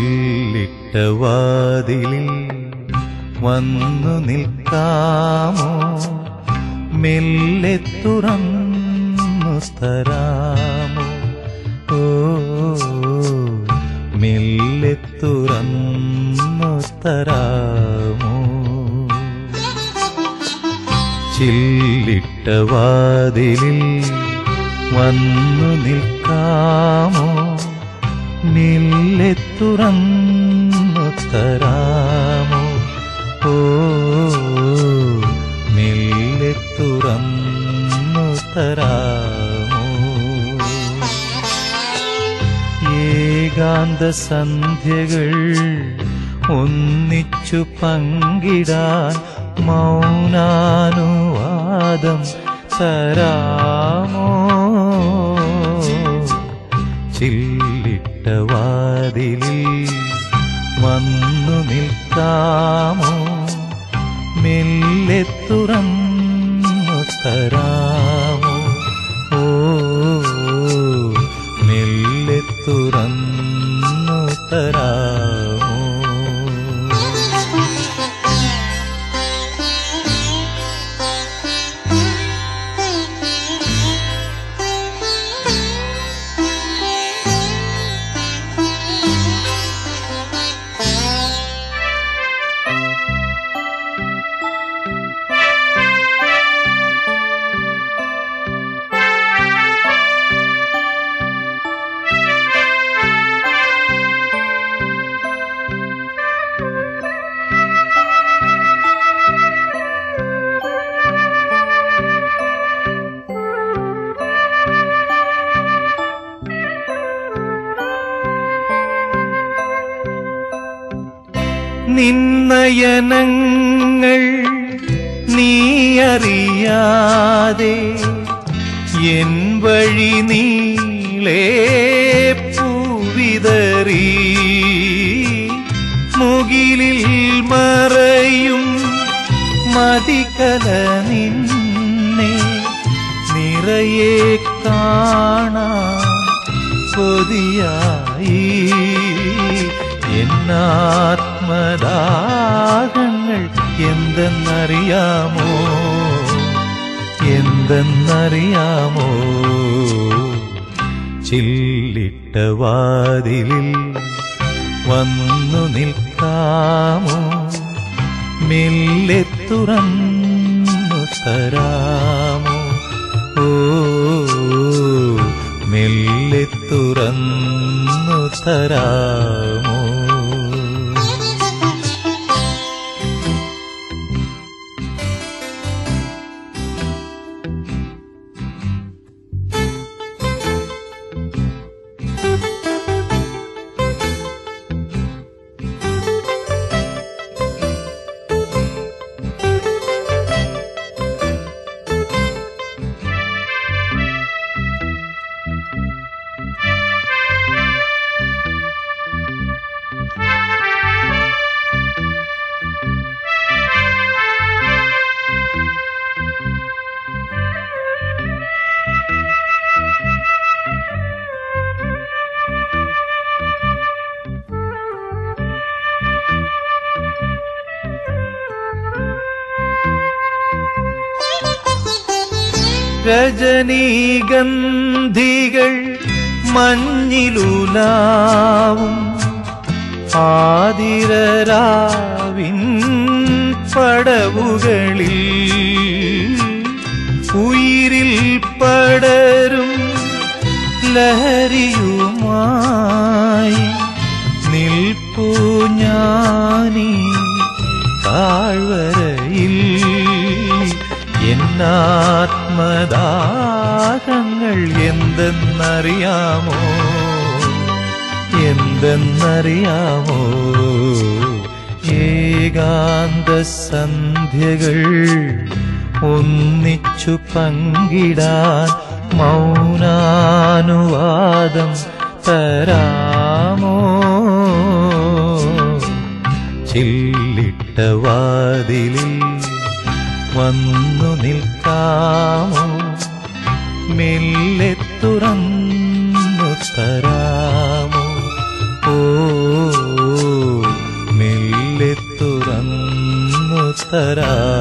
ചില്ലിട്ട വാതിലിൽ വന്നു നിൽക്കാമോ മെല്ലെ തുറന്നു തരാമോ ഓ മെല്ലെ തുറന്നു തരാമോ ചില്ലിട്ട വാതിലിൽ വന്നു നിൽക്കാമോ മെല്ലെ തുറന്നു തരാമോ ഓ മെല്ലെ തുറന്നു തരാമോ ഏകാന്ത സന്ധ്യകൾ ഒന്നിച്ചു പങ്കിടാൻ മൗനാനുവാദം തരാമോ ചില്ലിട്ട വാതിലിൽ വന്നു നിൽക്കാമോ മെല്ലെ തുറന്നു തരാമോ ഓ മെല്ലെ തുറന്നു തരാമോ നിന്നയനങ്ങൾ നീയറിയാതെ എൻ വഴി നീളേ പൂവിതറി മുകിലിൽ മറയും മതികല നിന്നെ നിറയെ കാണാൻ കൊതിയായി എന്നാത്മദാഹങ്ങൾ എന്തെന്നറിയാമോ എന്തെന്നറിയാമോ ചില്ലിട്ട വാതിലിൽ വന്നു നിൽക്കാമോ മെല്ലെ തുറന്നു തരാമോ ഓ മെല്ലെ തുറന്നു തരാമോ രജനീഗന്ധികൾ മഞ്ഞിലുലാവും ആതിരരാവിൻ പടവുകളിൽ ഉയിരിൽ പടരും ലഹരിയുമായി നിൽപ്പു ഞാനീ താഴ്വരയിൽ എന്നാത്മദാഹങ്ങൾ എന്തെന്നറിയാമോ എന്തെന്നറിയാമോ ഏകാന്ത സന്ധ്യകൾ ഒന്നിച്ചു പങ്കിടാൻ മൗനാനുവാദം തരാമോ ചില്ലിട്ട വാതിലിൽ വന്നു നിൽക്കാമോ മെല്ലെ തുറന്നു തരാമോ ഓ തരാമോ